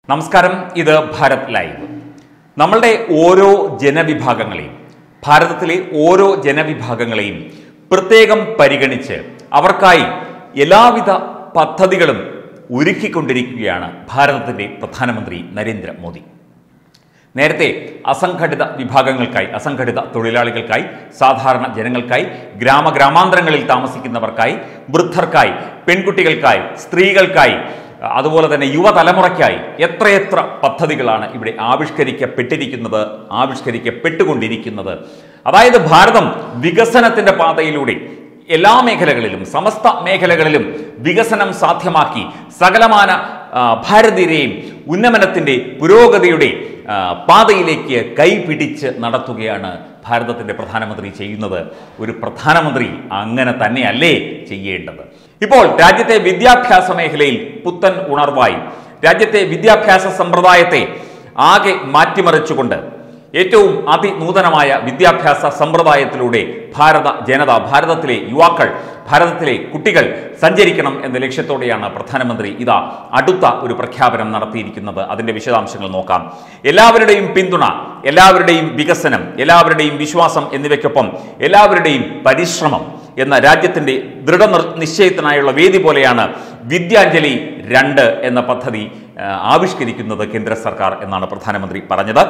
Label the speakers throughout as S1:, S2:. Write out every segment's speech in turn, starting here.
S1: നമസ്കാരം ഇത് ഭാരത് ലൈവ് നമ്മളുടെ ഓരോ ജനവിഭാഗങ്ങളെയും ഭാരതത്തിലെ ഓരോ ജനവിഭാഗങ്ങളെയും പ്രത്യേകം പരിഗണിച്ച് അവർക്കായി എല്ലാവിധ പദ്ധതികളും ഒരുക്കിക്കൊണ്ടിരിക്കുകയാണ് ഭാരതത്തിന്റെ പ്രധാനമന്ത്രി നരേന്ദ്രമോദി നേരത്തെ അസംഘടിത വിഭാഗങ്ങൾക്കായി അസംഘടിത തൊഴിലാളികൾക്കായി സാധാരണ ജനങ്ങൾക്കായി ഗ്രാമഗ്രാമാന്തരങ്ങളിൽ താമസിക്കുന്നവർക്കായി വൃദ്ധർക്കായി പെൺകുട്ടികൾക്കായി സ്ത്രീകൾക്കായി അതുപോലെ തന്നെ യുവതലമുറയ്ക്കായി എത്രയെത്ര പദ്ധതികളാണ് ഇവിടെ ആവിഷ്കരിക്കപ്പെട്ടിരിക്കുന്നത് ആവിഷ്കരിക്കപ്പെട്ടുകൊണ്ടിരിക്കുന്നത് അതായത് ഭാരതം വികസനത്തിന്റെ പാതയിലൂടെ എല്ലാ മേഖലകളിലും സമസ്ത മേഖലകളിലും വികസനം സാധ്യമാക്കി സകലമാന ആ, ഭാരതീയരെയും ഉന്നമനത്തിന്റെ പുരോഗതിയുടെ ആ, പാതയിലേക്ക് കൈപിടിച്ച് നടത്തുകയാണ് ഭാരതത്തിന്റെ പ്രധാനമന്ത്രി ചെയ്യുന്നത് ഒരു പ്രധാനമന്ത്രി അങ്ങനെ തന്നെയല്ലേ ചെയ്യേണ്ടത് ഇപ്പോൾ രാജ്യത്തെ വിദ്യാഭ്യാസ മേഖലയിൽ പുത്തൻ ഉണർവായി രാജ്യത്തെ വിദ്യാഭ്യാസ സമ്പ്രദായത്തെ ആകെ മാറ്റിമറിച്ചുകൊണ്ട് ഏറ്റവും അതിനൂതനമായ വിദ്യാഭ്യാസ സമ്പ്രദായത്തിലൂടെ ഭാരത ജനത ഭാരതത്തിലെ യുവാക്കൾ ഭാരതത്തിലെ കുട്ടികൾ സഞ്ചരിക്കണം എന്ന ലക്ഷ്യത്തോടെയാണ് പ്രധാനമന്ത്രി ഇതാ അടുത്ത ഒരു പ്രഖ്യാപനം നടത്തിയിരിക്കുന്നത് അതിന്റെ വിശദാംശങ്ങൾ നോക്കാം എല്ലാവരുടെയും പിന്തുണ എല്ലാവരുടെയും വികസനം എല്ലാവരുടെയും വിശ്വാസം എന്നിവയ്ക്കൊപ്പം എല്ലാവരുടെയും പരിശ്രമം എന്ന രാജ്യത്തിന്റെ ദൃഢനിശ്ചയത്തിനായുള്ള വേദി പോലെയാണ് വിദ്യാഞ്ജലി രണ്ട് എന്ന പദ്ധതി ആ, ആവിഷ്കരിക്കുന്നത് കേന്ദ്ര സർക്കാർ എന്നാണ് പ്രധാനമന്ത്രി പറഞ്ഞത്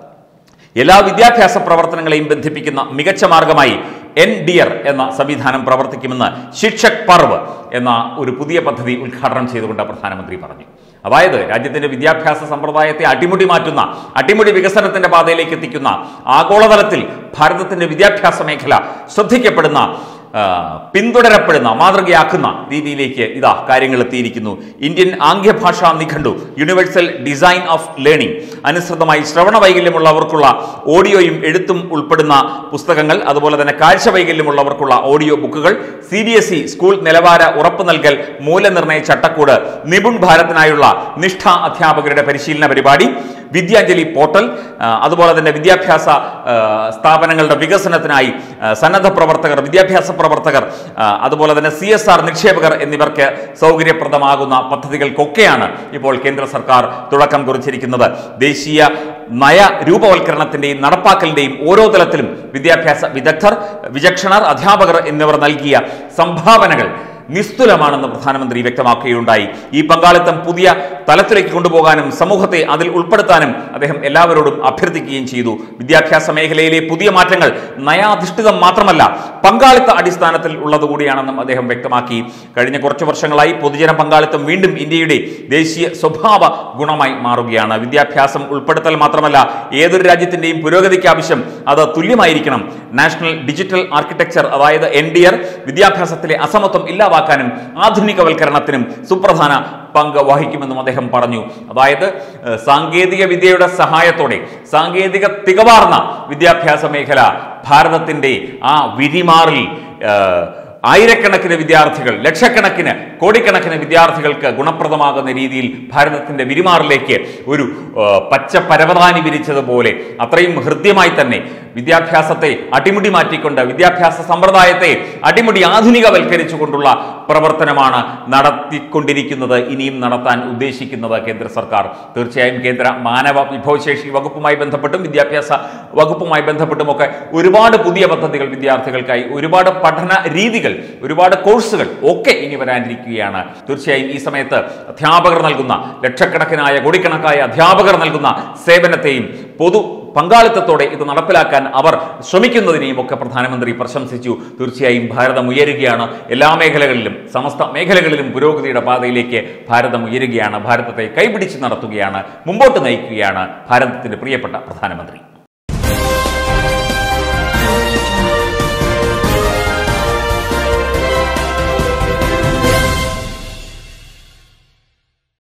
S1: എല്ലാ വിദ്യാഭ്യാസ പ്രവർത്തനങ്ങളെയും ബന്ധിപ്പിക്കുന്ന മികച്ച മാർഗമായി എൻ ഡിയർ എന്ന സംവിധാനം പ്രവർത്തിക്കുമെന്ന് ശിക്ഷക് പർവ് എന്ന ഒരു പുതിയ പദ്ധതി ഉദ്ഘാടനം ചെയ്തുകൊണ്ട് പ്രധാനമന്ത്രി പറഞ്ഞു അതായത് രാജ്യത്തിന്റെ വിദ്യാഭ്യാസ സമ്പ്രദായത്തെ അടിമുടി മാറ്റുന്ന അടിമുടി വികസനത്തിന്റെ പാതയിലേക്ക് എത്തിക്കുന്ന ആഗോളതലത്തിൽ ഭാരതത്തിന്റെ വിദ്യാഭ്യാസ മേഖല ശ്രദ്ധിക്കപ്പെടുന്ന ആ, പിന്തുടരപ്പെടുന്ന മാതൃകയാക്കുന്ന രീതിയിലേക്ക് ഇതാ കാര്യങ്ങൾ എത്തിയിരിക്കുന്നു ഇന്ത്യൻ ആംഗ്യഭാഷാ നിഘണ്ടു യൂണിവേഴ്സൽ ഡിസൈൻ ഓഫ് ലേണിംഗ് അനുസൃതമായി ശ്രവണ വൈകല്യമുള്ളവർക്കുള്ള ഓഡിയോയും എഴുത്തും ഉൾപ്പെടുന്ന പുസ്തകങ്ങൾ അതുപോലെ തന്നെ കാഴ്ച വൈകല്യമുള്ളവർക്കുള്ള ഓഡിയോ ബുക്കുകൾ C B S E school നിലവാര ഉറപ്പ് നൽകൽ മൂല്യനിർണ്ണയ ചട്ടക്കൂട് നിപുൺ ഭാരതിനായുള്ള നിഷ്ഠ അധ്യാപകരുടെ പരിശീലന പരിപാടി വിദ്യാഞ്ജലി പോർട്ടൽ ആ, അതുപോലെ തന്നെ വിദ്യാഭ്യാസ ആ, സ്ഥാപനങ്ങളുടെ വികസനത്തിനായി ആ, സന്നദ്ധ പ്രവർത്തകർ വിദ്യാഭ്യാസ പ്രവർത്തകർ ആ, അതുപോലെ തന്നെ സി എസ് ആർ നിക്ഷേപകർ എന്നിവർക്ക് സൗകര്യപ്രദമാകുന്ന പദ്ധതികൾക്കൊക്കെയാണ് ഇപ്പോൾ കേന്ദ്ര സർക്കാർ തുടക്കം കുറിച്ചിരിക്കുന്നത് ദേശീയ നയ രൂപവൽക്കരണത്തിന്റെയും നടപ്പാക്കലിന്റെയും ഓരോ തലത്തിലും വിദ്യാഭ്യാസ വിദഗ്ധർ വിചക്ഷണർ അധ്യാപകർ എന്നിവർ നൽകിയ സംഭാവനകൾ നിസ്തുലമാണെന്ന് പ്രധാനമന്ത്രി വ്യക്തമാക്കുകയുണ്ടായി ഈ പങ്കാളിത്തം പുതിയ തലത്തിലേക്ക് കൊണ്ടുപോകാനും സമൂഹത്തെ അതിൽ ഉൾപ്പെടുത്താനും അദ്ദേഹം എല്ലാവരോടും അഭ്യർത്ഥിക്കുകയും ചെയ്തു വിദ്യാഭ്യാസ മേഖലയിലെ പുതിയ മാറ്റങ്ങൾ നയാധിഷ്ഠിതം മാത്രമല്ല പങ്കാളിത്ത അടിസ്ഥാനത്തിൽ ഉള്ളതുകൂടിയാണെന്നും അദ്ദേഹം വ്യക്തമാക്കി കഴിഞ്ഞ കുറച്ചു വർഷങ്ങളായി പൊതുജന പങ്കാളിത്തം വീണ്ടും ഇന്ത്യയുടെ ദേശീയ സ്വഭാവ ഗുണമായി മാറുകയാണ് വിദ്യാഭ്യാസം ഉൾപ്പെടുത്തൽ മാത്രമല്ല ഏതൊരു രാജ്യത്തിന്റെയും പുരോഗതിക്ക് ആവശ്യം അത് തുല്യമായിരിക്കണം നാഷണൽ ഡിജിറ്റൽ ആർക്കിടെക്ചർ അതായത് എൻ ഡി ആർ വിദ്യാഭ്യാസത്തിലെ അസമത്വം ഇല്ലാതാക്കാനും ആധുനികവൽക്കരണത്തിനും സുപ്രധാന പങ്ക് വഹിക്കുമെന്നും അദ്ദേഹം പറഞ്ഞു അതായത് ഏഹ്, സാങ്കേതിക വിദ്യയുടെ സഹായത്തോടെ സാങ്കേതിക തികവാർന്ന വിദ്യാഭ്യാസ മേഖല ഭാരതത്തിന്റെ ആ വിരിമാറിൽ ഏഹ്, ആയിരക്കണക്കിന് വിദ്യാർത്ഥികൾ ലക്ഷക്കണക്കിന് കോടിക്കണക്കിന് വിദ്യാർത്ഥികൾക്ക് ഗുണപ്രദമാകുന്ന രീതിയിൽ ഭാരതത്തിന്റെ വിരിമാറിലേക്ക് ഒരു ആ, പച്ച പരവതാനി വിരിച്ചതുപോലെ അത്രയും ഹൃദ്യമായി തന്നെ വിദ്യാഭ്യാസത്തെ അടിമുടി മാറ്റിക്കൊണ്ട് വിദ്യാഭ്യാസ സമ്പ്രദായത്തെ അടിമുടി ആധുനികവൽക്കരിച്ചുകൊണ്ടുള്ള പ്രവർത്തനമാണ് നടത്തിക്കൊണ്ടിരിക്കുന്നത് ഇനിയും നടത്താൻ ഉദ്ദേശിക്കുന്നത് കേന്ദ്ര സർക്കാർ തീർച്ചയായും കേന്ദ്ര മാനവ വിഭവശേഷി വകുപ്പുമായി ബന്ധപ്പെട്ടും വിദ്യാഭ്യാസ വകുപ്പുമായി ബന്ധപ്പെട്ടുമൊക്കെ ഒരുപാട് പുതിയ പദ്ധതികൾ വിദ്യാർത്ഥികൾക്കായി ഒരുപാട് പഠന രീതികൾ ഒരുപാട് കോഴ്സുകൾ ഒക്കെ ഇനി വരാനിരിക്കുകയാണ് തീർച്ചയായും ഈ സമയത്ത് അധ്യാപകർ നൽകുന്ന ലക്ഷക്കണക്കിനായ കോടിക്കണക്കായ അധ്യാപകർ നൽകുന്ന സേവനത്തെയും പൊതു പങ്കാളിത്തത്തോടെ ഇത് നടപ്പിലാക്കാൻ അവർ ശ്രമിക്കുന്നതിനെയും ഒക്കെ പ്രധാനമന്ത്രി പ്രശംസിച്ചു തീർച്ചയായും ഭാരതം ഉയരുകയാണ് എല്ലാ മേഖലകളിലും സമസ്ത മേഖലകളിലും പുരോഗതിയുടെ പാതയിലേക്ക് ഭാരതം ഉയരുകയാണ് ഭാരതത്തെ കൈപിടിച്ച് നടത്തുകയാണ് മുമ്പോട്ട് നയിക്കുകയാണ് ഭാരതത്തിന്റെ പ്രിയപ്പെട്ട പ്രധാനമന്ത്രി